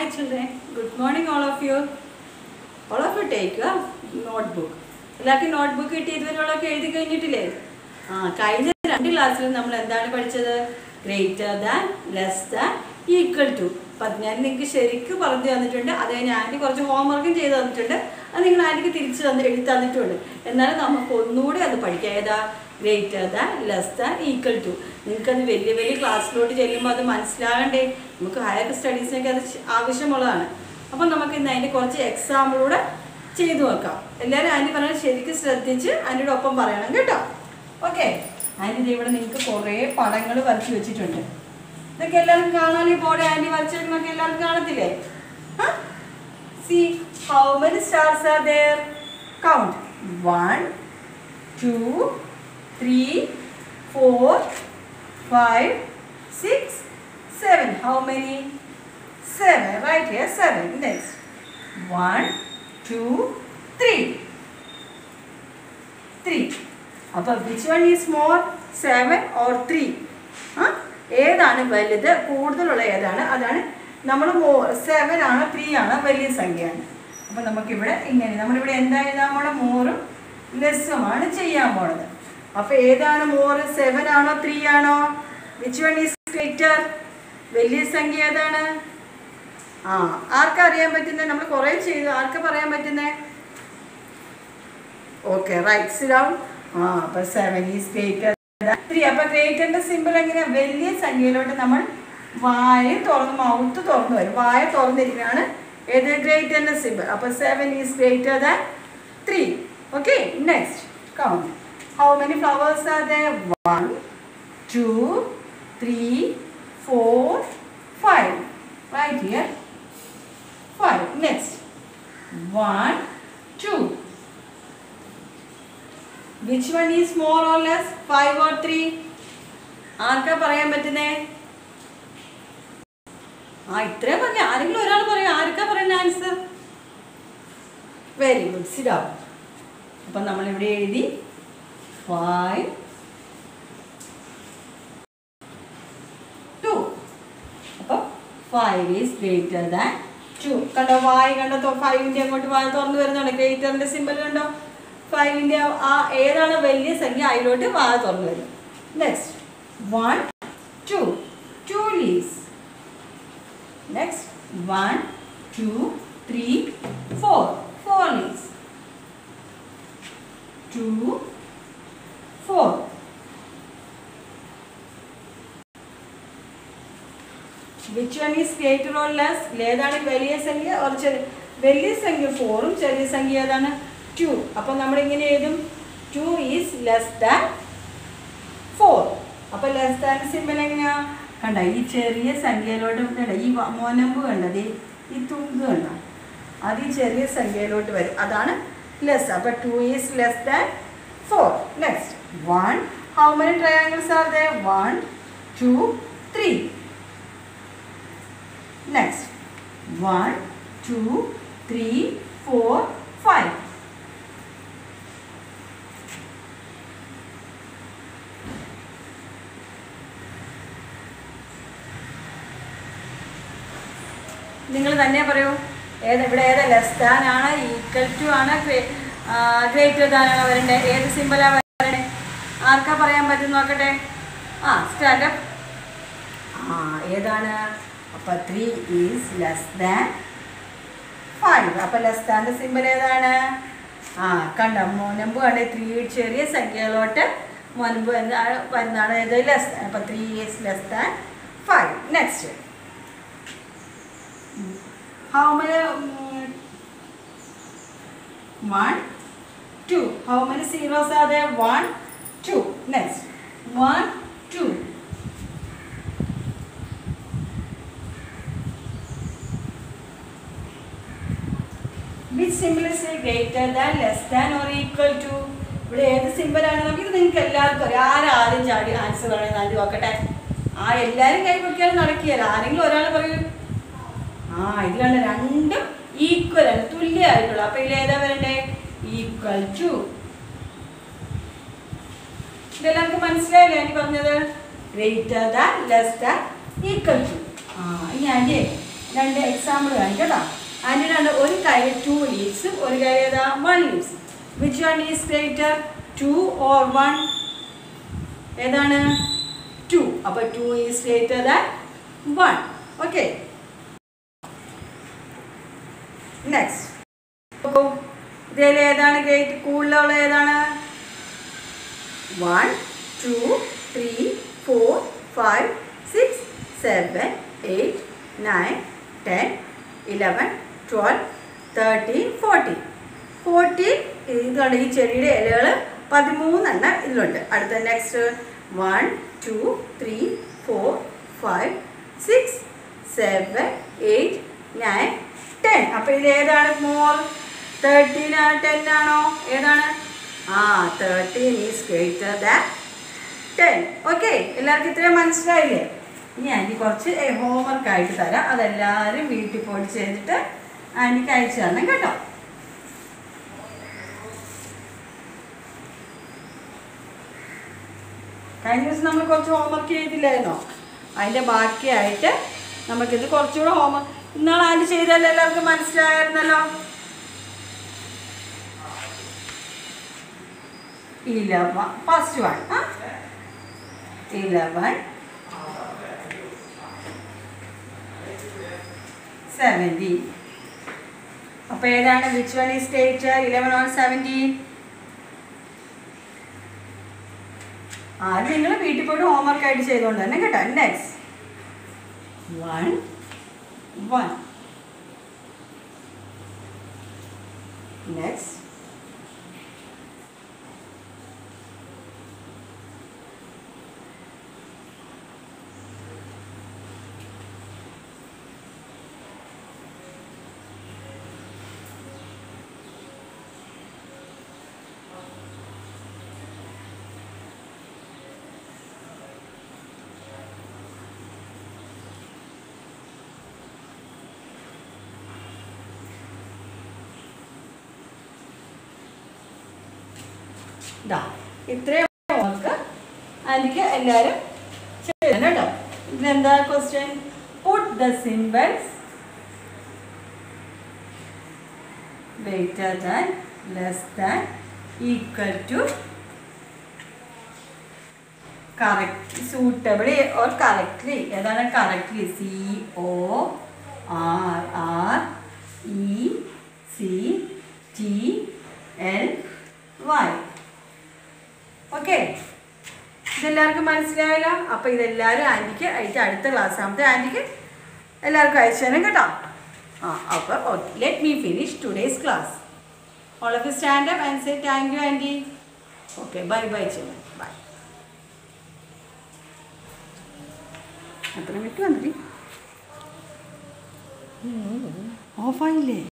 children. Good morning all of you. All of you take a notebook. എല്ലാവർക്കും notebook കിട്ടി ഇതുവരെയുള്ളതൊക്കെ എഴുതി കഴിഞ്ഞിട്ടില്ലേ ആ കഴിഞ്ഞ രണ്ട് ക്ലാസ്സിൽ നമ്മൾ എന്താണ് പഠിച്ചത് greater than less than equal to അപ്പം ഞാൻ നിങ്ങൾക്ക് ശരിക്കും പറഞ്ഞു തന്നിട്ടുണ്ട് അത് കഴിഞ്ഞ് ആൻറ്റി കുറച്ച് ഹോംവർക്കും ചെയ്ത് തന്നിട്ടുണ്ട് അത് നിങ്ങൾ ആൻറ്റിക്ക് തിരിച്ച് തന്ന് എഴുതി തന്നിട്ടുണ്ട് എന്നാലും നമുക്ക് ഒന്നുകൂടി അത് പഠിക്കാം ഏതാ greater than less than equal to നിങ്ങൾക്കത് വലിയ വലിയ ക്ലാസ്സിലോട്ട് ചെല്ലുമ്പോൾ അത് മനസ്സിലാകണ്ടേ നമുക്ക് ഹയർ സ്റ്റഡീസിനൊക്കെ അത് ആവശ്യമുള്ളതാണ് അപ്പം നമുക്ക് ഇന്ന് അതിൻ്റെ കുറച്ച് എക്സാമ്പിളൂടെ ചെയ്തു നോക്കാം എല്ലാവരും ആൻറ്റി പറഞ്ഞാൽ ശരിക്കും ശ്രദ്ധിച്ച് ആൻറ്റിയുടെ ഒപ്പം പറയണം കേട്ടോ ഓക്കെ ആൻറ്റി ഇവിടെ നിങ്ങൾക്ക് കുറേ പടങ്ങൾ വരച്ച് വെച്ചിട്ടുണ്ട് ഇതൊക്കെ എല്ലാവർക്കും കാണാൻ ഈ ബോർഡ് ആൻറ്റി വരച്ചെടുക്കുന്നൊക്കെ എല്ലാവർക്കും കാണത്തില്ലേ see how many stars are there count one two three four five six seven how many seven right here seven next one two three three അപ്പോൾ which one is more seven or three ആ ഏതാണ് വലുത് കൂടുതലുള്ള ഏതാണ് അതാണ് നമ്മൾ മോ seven ആണ് ത്രീ ആണ് വലിയ സംഖ്യയാണ് അപ്പോൾ നമുക്കിവിടെ ഇങ്ങനെ നമ്മളിവിടെ എന്താ എഴുതാൻ പോണ മോറും ലെസ്സുമാണ് ചെയ്യാൻ പോണത് അപ്പോൾ ഏതാണ് മോർ സെവൻ ആണോ ത്രീ ആണോ വിച്ച് വൺ ഈസ് ഗ്രേറ്റർ വലിയ സംഖ്യ ഏതാണ് ആ ആർക്കാ അറിയാൻ പറ്റുന്നത് നമ്മൾ കുറേ ചെയ്തു ആർക്കാ പറയാൻ പറ്റുന്നത് ഓക്കെ റൈറ്റ് സിഡൗൺ ആ അപ്പൊ സെവൻ ഈസ് ഗ്രേറ്റർ ത്രീ അപ്പൊ ഗ്രേറ്ററിന്റെ സിമ്പിൾ എങ്ങനെയാ വലിയ സംഖ്യയിലോട്ട് നമ്മൾ വായ തുറന്ന് മൗത്ത് തുറന്നു വരും വായ തുറന്നിരിക്കുകയാണ് ഏത് ഗ്രേറ്ററിന്റെ സിമ്പിൾ അപ്പൊ seven is greater than three okay next count how many flowers are the one two three four five right here five. Next, one, two. Which one is more or less? Five or three? ആർക്കാ പറയാൻ പറ്റുന്നേ ആ ഇത്രയും പറഞ്ഞ ആരെങ്കിലും ഒരാൾ പറയും ആർക്കാ പറയുന്ന ആൻസർ വെരി ഗുഡ് സിഡാ അപ്പം നമ്മളിവിടെ എഴുതി ഫൈവ് ടു അപ്പം five is greater than two കണ്ടോ വായ കണ്ടോ ഫൈവിൻ്റെ അങ്ങോട്ട് വായ തുറന്നു വരുന്നുണ്ട് ഗ്രേറ്ററിൻ്റെ സിമ്പിൾ കണ്ടോ ഫൈവിൻ്റെ ആ ഏതാണ് വലിയ സംഖ്യ അതിലോട്ട് വായ തുറന്നു വരും next one two two leaves next one two three four four leaves two four which one is greater or less ഏതാണ് വലിയ സംഖ്യ ഓർ ചെറിയ വലിയ സംഖ്യ ഫോറും ചെറിയ സംഖ്യ ഏതാണ് ടു അപ്പം നമ്മളിങ്ങനെ എഴുതും two is less than four അപ്പോൾ ലെസ് ദാൻ സിമ്പിൾ എങ്ങനെയാ കണ്ട ഈ ചെറിയ സംഖ്യയിലോട്ട് കണ്ട ഈ വ- മോനമ്പ് കണ്ടത് ഈ തുമ്പ് കണ്ട അത് ഈ ചെറിയ സംഖ്യയിലോട്ട് വരും അതാണ് ലെസ് അപ്പോൾ two is less than four next one how many triangles are the one two three Next, one, two, three, four, five. നിങ്ങൾ തന്നെ പറയൂ ഏത് ഇവിടെ ഏത് ലെസ് ദാൻ ആണ് ഈക്വൽ ടു ആണ് ഗ്രേറ്റർ ദാൻ ആണ് വരേണ്ടത് ഏത് സിമ്പിളാണ് വരേണ്ടത് ആർക്കാ പറയാൻ പറ്റും നോക്കട്ടെ ആ സ്റ്റാൻഡപ്പ് ആ ഏതാണ് അപ്പോൾ three is less than five അപ്പോൾ ലെസ് ദാൻ്റെ സിമ്പിൾ ഏതാണ് ആ കണ്ട മുനമ്പ് കണ്ട ത്രീ ചെറിയ സംഖ്യകളോട്ട് മുൻപ് എന്താണ് വരുന്നതാണ് ഏത് ലെസ് ദാൻ അപ്പോൾ three is less than five next how many one two how many zeros are there one two next one two which symbol is greater than less than or equal to ഇവിടെ ഏത് സിമ്പിളാണ് നമുക്ക് ഇത് നിങ്ങൾക്ക് എല്ലാവർക്കും അറിയാം ആരാദ്യം ചാടി ആൻസർ പറയുന്നത് ആദ്യം നോക്കട്ടെ ആ എല്ലാവരും കൈ പൊക്കിയാലും നടക്കുകയല്ല ആരെങ്കിലും ഒരാൾ പറയും ആ ഇത് കണ്ട രണ്ടും ഈക്വൽ ആണ് തുല്യമായിട്ടുള്ളൂ അപ്പൊ ഇതിൽ ഏതാ വരണ്ടേ ഈക്വൽ ടു ഇതെല്ലാവർക്കും മനസ്സിലായില്ലേ ഞാൻ പറഞ്ഞത് greater than less than equal to ആ ഇനി ആൻറ്റി രണ്ട് എക്സാമ്പിൾ കാണിക്കട്ടോ ആൻറ്റി രണ്ട് ഒരു കയ്യിൽ ടു ലീവ്സും ഒരു കയ്യിൽ ഏതാ one leaves which one is greater two or one ഏതാണ് ടു അപ്പോൾ two is greater than one okay next ഇതിൽ ഏതാണ് ഗ്രേറ്റ് കൂടുതലുള്ള ഏതാണ് one two three four five six seven eight nine ten eleven twelve thirteen fourteen fourteen ഇതുണ്ട് ഈ ചെടിയുടെ ഇലകൾ പതിമൂന്നെണ്ണം ഇതിലുണ്ട് അടുത്ത next one two three four five six seven eight nine ten അപ്പോൾ ഇത് ഏതാണ് മോർ തേർട്ടീൻ ആണ് ടെൻ ആണോ ഏതാണ് ആ thirteen is greater than ten okay എല്ലാവർക്കും ഇത്രയും മനസ്സിലായില്ലേ ഇനി ആൻറ്റി കുറച്ച് ഹോംവർക്ക് ആയിട്ട് തരാം അതെല്ലാവരും വീട്ടിൽ പോയി ചെയ്തിട്ട് ആൻറ്റിക്ക് അയച്ചു തരണം കേട്ടോ കഴിഞ്ഞ ദിവസം നമ്മൾ കുറച്ച് ഹോംവർക്ക് ചെയ്തില്ലായിരുന്നോ അതിൻ്റെ ബാക്കിയായിട്ട് നമുക്കിത് കുറച്ചുകൂടെ ഹോംവർക്ക് ഇന്നാൾ ആൻറ്റി ചെയ്തല്ലോ എല്ലാവർക്കും മനസ്സിലായിരുന്നല്ലോ ഇലവൻ ഫസ്റ്റ് വൺ ആ ഇലവൻ സെവൻറ്റീൻ അപ്പോൾ ഏതാണ് വിച്ച് വൺ ഈ സ്റ്റേറ്റ് ഇലവൻ ഓൺ സെവൻറ്റീൻ ആദ്യം നിങ്ങൾ വീട്ടിൽ പോയിട്ട് ഹോംവർക്ക് ആയിട്ട് ചെയ്തുകൊണ്ട് തന്നെ കേട്ടോ നെക്സ്റ്റ് വൺ വൺ നെക്സ്റ്റ് ഇതാ ഇത്രയും ഹോംവർക്ക് എനിക്ക് എല്ലാവരും ചെയ്യണം കേട്ടോ ഇതിലെന്താ question put the symbols greater than less than equal to correct suitably or correctly ഏതാണ് correctly C O R R E C T L Y okay ഇതെല്ലാവർക്കും മനസ്സിലായല്ലോ അപ്പോൾ ഇതെല്ലാവരും ആൻറ്റിക്ക് അയച്ച് അടുത്ത ക്ലാസ് ആകുമ്പോൾ ആൻറ്റിക്ക് എല്ലാവർക്കും അയച്ചു തരാം കേട്ടോ ആ അപ്പോൾ let me finish today's class all of you stand up and say thank you aunty okay bye bye ചെയ്യണം ബൈ എത്ര മിനിറ്റ് വന്നിട്ട് ഓഫായില്ലേ